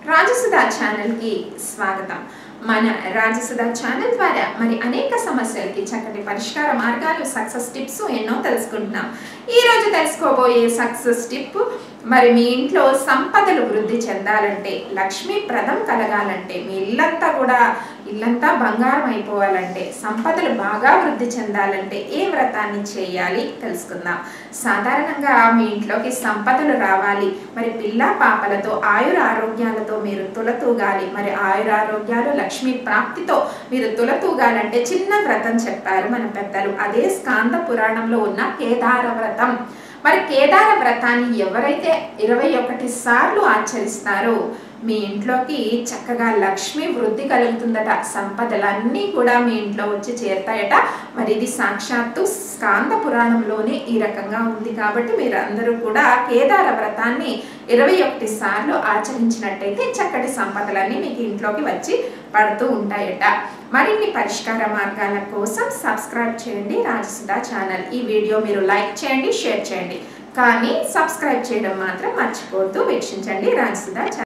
రాజసుధా ఛానల్కి స్వాగతం మన రాజసుధా ఛానల్ ద్వారా మరి అనేక సమస్యలకి చక్కటి పరిష్కార మార్గాలు సక్సెస్ టిప్స్ ఎన్నో తెలుసుకుంటున్నాం ఈ రోజు తెలుసుకోబోయే సక్సెస్ టిప్ మరి మీ ఇంట్లో సంపదలు వృద్ధి చెందాలంటే లక్ష్మీ ప్రదం కలగాలంటే మీ ఇల్లంతా కూడా ఇల్లంతా బంగారం అయిపోవాలంటే సంపదలు బాగా వృద్ధి చెందాలంటే ఏ వ్రతాన్ని చేయాలి తెలుసుకుందాం సాధారణంగా మీ ఇంట్లోకి సంపదలు రావాలి మరి పిల్ల పాపలతో ఆయుర ఆరోగ్యాలతో మీరు తులతూగాలి మరి ఆయుర ఆరోగ్యాలు లక్ష్మీ ప్రాప్తితో మీరు తులతూగాలంటే చిన్న వ్రతం చెప్పారు మన పెద్దలు అదే స్కాంద పురాణంలో ఉన్న కేదార వ్రతం మరి కేదార వ్రతాన్ని ఎవరైతే ఇరవై ఒకటి సార్లు ఆచరిస్తారో మీ ఇంట్లోకి చక్కగా లక్ష్మి వృద్ధి కలుగుతుందట సంపదలన్నీ కూడా మీ ఇంట్లో వచ్చి చేరుతాయట మరి ఇది సాక్షాత్తు స్కాంద పురాణంలోనే ఈ రకంగా ఉంది కాబట్టి మీరు అందరూ కూడా కేదార వ్రతాన్ని ఇరవై ఒకటి సార్లు ఆచరించినట్టయితే చక్కటి సంపదలన్నీ మీకు ఇంట్లోకి వచ్చి పడుతూ ఉంటాయట మరిన్ని పరిష్కార మార్గాల కోసం సబ్స్క్రైబ్ చేయండి రాజసుధా ఛానల్ ఈ వీడియో మీరు లైక్ చేయండి షేర్ చేయండి కానీ సబ్స్క్రైబ్ చేయడం మాత్రం మర్చిపోవద్దు వీక్షించండి రాజసుధా ఛానల్